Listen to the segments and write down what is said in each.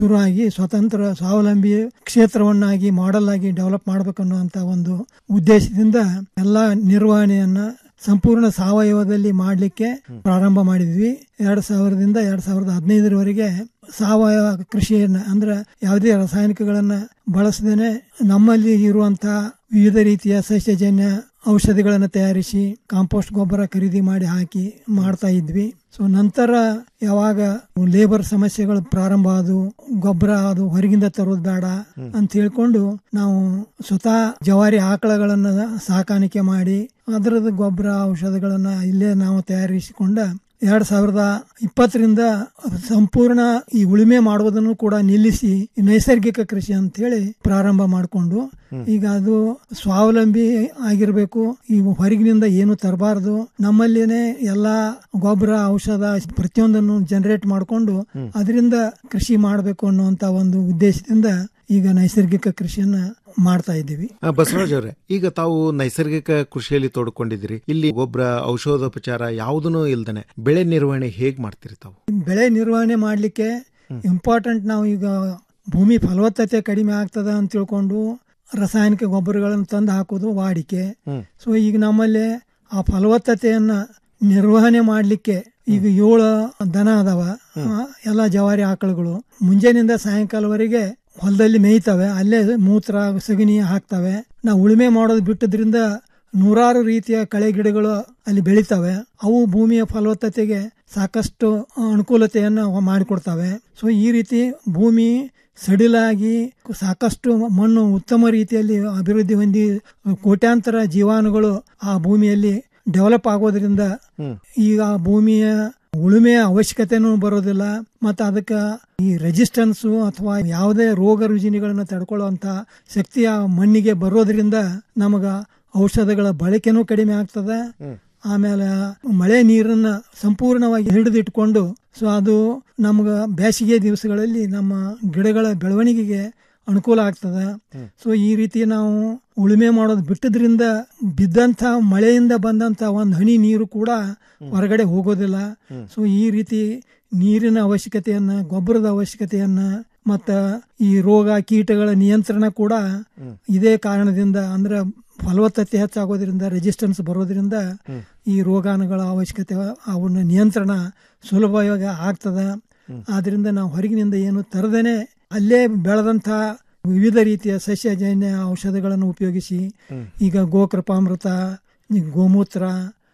ಶುರುವಾಗಿ ಸ್ವತಂತ್ರ ಸ್ವಾವಲಂಬಿ ಕ್ಷೇತ್ರವನ್ನಾಗಿ ಮಾಡೆಲ್ ಆಗಿ ಡೆವಲಪ್ ಮಾಡಬೇಕನ್ನುವಂತ ಒಂದು ಉದ್ದೇಶದಿಂದ ಎಲ್ಲಾ ನಿರ್ವಹಣೆಯನ್ನ ಸಂಪೂರ್ಣ ಸಾವಯವದಲ್ಲಿ ಮಾಡಲಿಕ್ಕೆ ಪ್ರಾರಂಭ ಮಾಡಿದ್ವಿ ಎರಡ್ ಸಾವಿರದಿಂದ ಎರಡ್ ಸಾವಿರದ ಹದಿನೈದರವರೆಗೆ ಸಾವಯವ ಕೃಷಿಯನ್ನ ಅಂದ್ರೆ ಯಾವುದೇ ರಾಸಾಯನಿಕಗಳನ್ನ ಬಳಸದೇನೆ ನಮ್ಮಲ್ಲಿ ಇರುವಂತಹ ವಿವಿಧ ರೀತಿಯ ಸಸ್ಯಜನ್ಯ ಔಷಧಿಗಳನ್ನು ತಯಾರಿಸಿ ಕಾಂಪೋಸ್ಟ್ ಗೊಬ್ಬರ ಖರೀದಿ ಮಾಡಿ ಹಾಕಿ ಮಾಡ್ತಾ ಇದ್ವಿ ಸೊ ನಂತರ ಯಾವಾಗ ಲೇಬರ್ ಸಮಸ್ಯೆಗಳು ಪ್ರಾರಂಭ ಆದವು ಗೊಬ್ಬರ ಅದು ಹೊರಗಿಂದ ತರೋದು ಬೇಡ ಅಂತ ಹೇಳ್ಕೊಂಡು ನಾವು ಸ್ವತಃ ಜವಾರಿ ಆಕಳಗಳನ್ನ ಸಾಕಾಣಿಕೆ ಮಾಡಿ ಅದರದ ಗೊಬ್ಬರ ಔಷಧಗಳನ್ನ ಇಲ್ಲೇ ನಾವು ತಯಾರಿಸಿಕೊಂಡ ಎರಡ್ ಸಾವಿರದ ಇಪ್ಪತ್ತರಿಂದ ಸಂಪೂರ್ಣ ಈ ಉಳುಮೆ ಮಾಡುವುದನ್ನು ಕೂಡ ನಿಲ್ಲಿಸಿ ನೈಸರ್ಗಿಕ ಕೃಷಿ ಅಂತ ಹೇಳಿ ಪ್ರಾರಂಭ ಮಾಡಿಕೊಂಡು ಈಗ ಅದು ಸ್ವಾವಲಂಬಿ ಆಗಿರ್ಬೇಕು ಈ ಹೊರಗಿನಿಂದ ಏನು ತರಬಾರದು ನಮ್ಮಲ್ಲಿನೇ ಎಲ್ಲಾ ಗೊಬ್ಬರ ಔಷಧ ಪ್ರತಿಯೊಂದನ್ನು ಜನರೇಟ್ ಮಾಡಿಕೊಂಡು ಅದರಿಂದ ಕೃಷಿ ಮಾಡಬೇಕು ಅನ್ನುವಂತ ಒಂದು ಉದ್ದೇಶದಿಂದ ಈಗ ನೈಸರ್ಗಿಕ ಕೃಷಿಯನ್ನ ಮಾಡ್ತಾ ಇದ್ದೀವಿ ಆ, ಬಸವರಾಜ್ ಅವರೇ ಈಗ ತಾವು ನೈಸರ್ಗಿಕ ಕೃಷಿಯಲ್ಲಿ ತೊಡ್ಕೊಂಡಿದ್ದೀರಿ ಇಲ್ಲಿ ಗೊಬ್ಬರ ಔಷಧೋಪಚಾರ ಯಾವುದೂ ಇಲ್ದನೆ ಬೆಳೆ ನಿರ್ವಹಣೆ ಹೇಗ್ ಮಾಡ್ತೀರಿ ತಾವು ಬೆಳೆ ನಿರ್ವಹಣೆ ಮಾಡಲಿಕ್ಕೆ ಇಂಪಾರ್ಟೆಂಟ್ ನಾವು ಈಗ ಭೂಮಿ ಫಲವತ್ತತೆ ಕಡಿಮೆ ಆಗ್ತದ ಅಂತ ತಿಳ್ಕೊಂಡು ರಾಸಾಯನಿಕ ಗೊಬ್ಬರಗಳನ್ನು ತಂದು ಹಾಕೋದು ವಾಡಿಕೆ ಸೊ ಈಗ ನಮ್ಮಲ್ಲಿ ಆ ಫಲವತ್ತತೆಯನ್ನ ನಿರ್ವಹಣೆ ಮಾಡಲಿಕ್ಕೆ ಈಗ ಏಳು ದನ ಅದಾವ ಆ, ಎಲ್ಲ ಜವಾರಿ ಆಕಳುಗಳು ಮುಂಜಾನಿಂದ ಸಾಯಂಕಾಲವರೆಗೆ ಹೊಲದಲ್ಲಿ ಮೇಯ್ತವೆ ಅಲ್ಲೇ ಮೂತ್ರ ಸಗಣಿ ಹಾಕ್ತವೆ ನಾವು ಉಳುಮೆ ಮಾಡೋದು ಬಿಟ್ಟದ್ರಿಂದ ನೂರಾರು ರೀತಿಯ ಕಳೆ ಗಿಡಗಳು ಅಲ್ಲಿ ಬೆಳಿತವೆ ಅವು ಭೂಮಿಯ ಫಲವತ್ತತೆಗೆ ಸಾಕಷ್ಟು ಅನುಕೂಲತೆಯನ್ನ ಮಾಡಿಕೊಡ್ತವೆ ಸೊ ಈ ರೀತಿ ಭೂಮಿ ಸಡಿಲಾಗಿ ಸಾಕಷ್ಟು ಮಣ್ಣು ಉತ್ತಮ ರೀತಿಯಲ್ಲಿ ಅಭಿವೃದ್ಧಿ ಹೊಂದಿ ಕೋಟ್ಯಾಂತರ ಜೀವಾಣುಗಳು ಆ ಭೂಮಿಯಲ್ಲಿ ಡೆವಲಪ್ ಆಗೋದ್ರಿಂದ ಈಗ ಆ ಭೂಮಿಯ ಉಳುಮೆಯ ಅವಶ್ಯಕತೆನೂ ಬರೋದಿಲ್ಲ ಮತ್ತು ಅದಕ್ಕೆ ಈ ರೆಸಿಸ್ಟೆನ್ಸ್ ಅಥವಾ ಯಾವುದೇ ರೋಗ ರುಜಿನಿಗಳನ್ನ ತಡ್ಕೊಳ್ಳುವಂತ ಶಕ್ತಿ ಆ ಮಣ್ಣಿಗೆ ಬರೋದ್ರಿಂದ ನಮಗ ಔಷಧಗಳ ಬಳಕೆನೂ ಕಡಿಮೆ ಆಗ್ತದೆ ಆಮೇಲೆ ಮಳೆ ನೀರನ್ನ ಸಂಪೂರ್ಣವಾಗಿ ಹಿಡಿದಿಟ್ಕೊಂಡು ಸೊ ಅದು ನಮ್ಗ ಬೇಸಿಗೆ ದಿವಸಗಳಲ್ಲಿ ನಮ್ಮ ಗಿಡಗಳ ಬೆಳವಣಿಗೆಗೆ ಅನುಕೂಲ ಆಗ್ತದೆ ಸೊ ಈ ರೀತಿ ನಾವು ಉಳುಮೆ ಮಾಡೋದು ಬಿಟ್ಟದ್ರಿಂದ ಬಿದ್ದಂತ ಮಳೆಯಿಂದ ಬಂದಂತ ಒಂದು ಹನಿ ನೀರು ಕೂಡ ಹೊರಗಡೆ ಹೋಗೋದಿಲ್ಲ ಸೊ ಈ ರೀತಿ ನೀರಿನ ಅವಶ್ಯಕತೆಯನ್ನ ಗೊಬ್ಬರದ ಅವಶ್ಯಕತೆಯನ್ನ ಮತ್ತ ಈ ರೋಗ ಕೀಟಗಳ ನಿಯಂತ್ರಣ ಕೂಡ ಇದೇ ಕಾರಣದಿಂದ ಅಂದ್ರೆ ಫಲವತ್ತತೆ ಹೆಚ್ಚಾಗೋದ್ರಿಂದ ರೆಸಿಸ್ಟೆನ್ಸ್ ಬರೋದ್ರಿಂದ ಈ ರೋಗಾಣುಗಳ ಅವಶ್ಯಕತೆ ಅವನ್ನ ನಿಯಂತ್ರಣ ಸುಲಭವಾಗಿ ಆಗ್ತದ ಆದ್ರಿಂದ ನಾವು ಹೊರಗಿನಿಂದ ಏನು ತರದೇನೆ ಅಲ್ಲೇ ಬೆಳೆದಂತ ವಿವಿಧ ರೀತಿಯ ಸಸ್ಯಜನ್ಯ ಔಷಧಗಳನ್ನು ಉಪಯೋಗಿಸಿ ಈಗ ಗೋಕೃಪಾಮೃತ ಈ ಗೋಮೂತ್ರ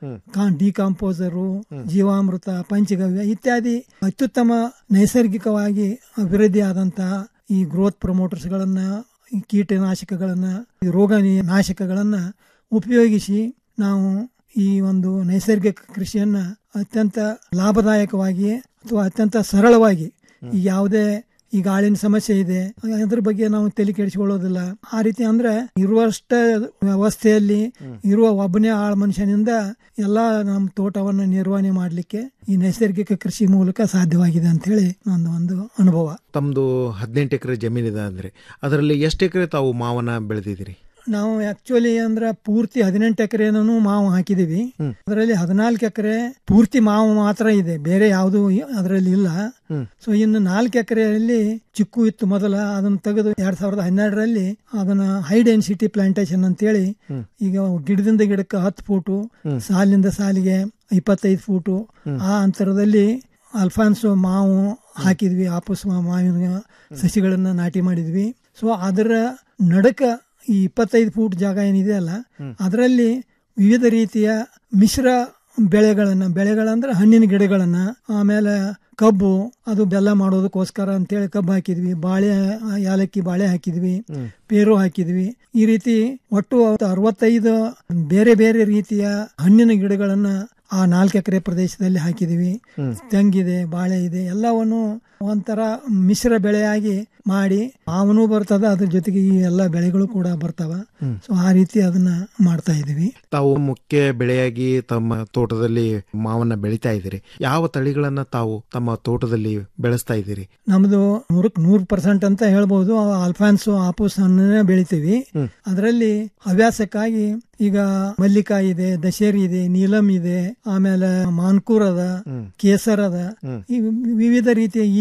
ಡಿಕಾಂಪೋಸರು ಜೀವಾಮೃತ ಪಂಚಗವ್ಯ ಇತ್ಯಾದಿ ಅತ್ಯುತ್ತಮ ನೈಸರ್ಗಿಕವಾಗಿ ಅಭಿವೃದ್ಧಿ ಆದಂತಹ ಈ ಗ್ರೋತ್ ಪ್ರಮೋಟರ್ಸ್ ಗಳನ್ನ ಈ ಕೀಟನಾಶಕಗಳನ್ನ ಈ ರೋಗ ನಿ- ನಾಶಕಗಳನ್ನ ಉಪಯೋಗಿಸಿ ನಾವು ಈ ಒಂದು ನೈಸರ್ಗಿಕ ಕೃಷಿಯನ್ನ ಅತ್ಯಂತ ಲಾಭದಾಯಕವಾಗಿ ಅಥವಾ ಅತ್ಯಂತ ಸರಳವಾಗಿ ಈ ಯಾವುದೇ ಈಗ ಆಳಿನ ಸಮಸ್ಯೆ ಇದೆ ಅದ್ರ ಬಗ್ಗೆ ನಾವು ತಲೆ ಕೆಡಿಸಿಕೊಳ್ಳೋದಿಲ್ಲ ಆ ರೀತಿ ಅಂದ್ರೆ ಇರುವಷ್ಟ ವ್ಯವಸ್ಥೆಯಲ್ಲಿ ಇರುವ ಒಬ್ಬನೇ ಆಳ್ ಮನುಷ್ಯನಿಂದ ಎಲ್ಲಾ ನಮ್ಮ ತೋಟವನ್ನು ನಿರ್ವಹಣೆ ಮಾಡಲಿಕ್ಕೆ ಈ ನೈಸರ್ಗಿಕ ಕೃಷಿ ಮೂಲಕ ಸಾಧ್ಯವಾಗಿದೆ ಅಂತ ಹೇಳಿ ನನ್ನ ಒಂದು ಅನುಭವ ತಮ್ದು ಹದಿನೆಂಟು ಎಕರೆ ಜಮೀನಿದೆ ಅಂದ್ರೆ ಅದರಲ್ಲಿ ಎಷ್ಟು ಎಕರೆ ತಾವು ಮಾವನ ಬೆಳೆದಿದ್ದೀರಿ ನಾವು ಆಕ್ಚುಲಿ ಅಂದ್ರೆ ಪೂರ್ತಿ ಹದಿನೆಂಟು ಎಕರೆನೂ ಮಾವು ಹಾಕಿದೀವಿ ಅದರಲ್ಲಿ ಹದಿನಾಲ್ಕು ಎಕರೆ ಪೂರ್ತಿ ಮಾವು ಮಾತ್ರ ಇದೆ ಬೇರೆ ಯಾವುದು ಅದರಲ್ಲಿ ಇಲ್ಲ ಸೊ ಇನ್ನು ನಾಲ್ಕು ಎಕರೆಯಲ್ಲಿ ಚಿಕ್ಕು ಇತ್ತು ಮೊದಲ ಅದನ್ನ ತೆಗೆದು ಎರಡ್ ಸಾವಿರದ ಹನ್ನೆರಡರಲ್ಲಿ ಅದನ್ನ ಹೈ ಡೆನ್ಸಿಟಿ ಪ್ಲಾಂಟೇಶನ್ ಅಂತೇಳಿ ಈಗ ಗಿಡದಿಂದ ಗಿಡಕ್ಕೆ ಹತ್ತು ಫೂಟು ಸಾಲಿನಿಂದ ಸಾಲಿಗೆ ಇಪ್ಪತ್ತೈದು ಫೂಟು ಆ ಅಂತರದಲ್ಲಿ ಅಲ್ಫಾನ್ಸೋ ಮಾವು ಹಾಕಿದ್ವಿ ಆಪಸ್ ಮಾವಿನ ಸಸಿಗಳನ್ನ ನಾಟಿ ಮಾಡಿದ್ವಿ ಸೊ ಅದರ ನಡಕ ಈ ಇಪ್ಪತ್ತೈದು ಫೂಟ್ ಜಾಗ ಏನಿದೆ ಅಲ್ಲ ಅದರಲ್ಲಿ ವಿವಿಧ ರೀತಿಯ ಮಿಶ್ರ ಬೆಳೆಗಳನ್ನ ಬೆಳೆಗಳಂದ್ರೆ ಹಣ್ಣಿನ ಗಿಡಗಳನ್ನ ಆಮೇಲೆ ಕಬ್ಬು ಅದು ಬೆಲ್ಲ ಮಾಡೋದಕ್ಕೋಸ್ಕರ ಅಂತೇಳಿ ಕಬ್ಬು ಹಾಕಿದ್ವಿ ಬಾಳೆ ಯಾಲಕ್ಕಿ ಬಾಳೆ ಹಾಕಿದ್ವಿ ಪೇರು ಹಾಕಿದ್ವಿ ಈ ರೀತಿ ಒಟ್ಟು ಅರವತ್ತೈದು ಬೇರೆ ಬೇರೆ ರೀತಿಯ ಹಣ್ಣಿನ ಗಿಡಗಳನ್ನ ಆ ನಾಲ್ಕು ಎಕರೆ ಪ್ರದೇಶದಲ್ಲಿ ಹಾಕಿದೀವಿ ತೆಂಗಿದೆ ಬಾಳೆ ಇದೆ ಎಲ್ಲವನ್ನು ಒಂಥರ ಮಿಶ್ರ ಬೆಳೆಯಾಗಿ ಮಾಡಿ ಮಾವನು ಬರ್ತದ ಅದ್ರ ಜೊತೆಗೆ ಈ ಎಲ್ಲ ಬೆಳೆಗಳು ಕೂಡ ಬರ್ತಾವ ಸೊ ಆ ರೀತಿ ಅದನ್ನ ಮಾಡ್ತಾ ಇದೀವಿ ತಾವು ಮುಖ್ಯ ಬೆಳೆಯಾಗಿ ತಮ್ಮ ತೋಟದಲ್ಲಿ ಮಾವನ್ನ ಬೆಳಿತಾ ಇದ್ದೀರಿ ಯಾವ ತಳಿಗಳನ್ನ ತಾವು ತಮ್ಮ ತೋಟದಲ್ಲಿ ಬೆಳೆಸ್ತಾ ಇದ್ದೀರಿ ನಮ್ದು ನೂರಕ್ ನೂರ್ ಪರ್ಸೆಂಟ್ ಅಂತ ಹೇಳ್ಬಹುದು ಅಲ್ಫಾನ್ಸು ಆಪೂಸ್ ಹಣ್ಣನ್ನೇ ಬೆಳಿತೀವಿ ಅದರಲ್ಲಿ ಹವ್ಯಾಸಕ್ಕಾಗಿ ಈಗ ಮಲ್ಲಿಕಾ ಇದೆ ದಶೇರಿ ಇದೆ ನೀಲಂ ಇದೆ ಆಮೇಲೆ ಮಾನ್ಕೂರ್ ಅದ ಕೇಸರ್ ಅದ ಈ ವಿವಿಧ ರೀತಿಯ ಈ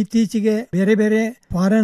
ಇತ್ತೀಚೆಗೆ ಬೇರೆ ಬೇರೆ ಫಾರಿನ್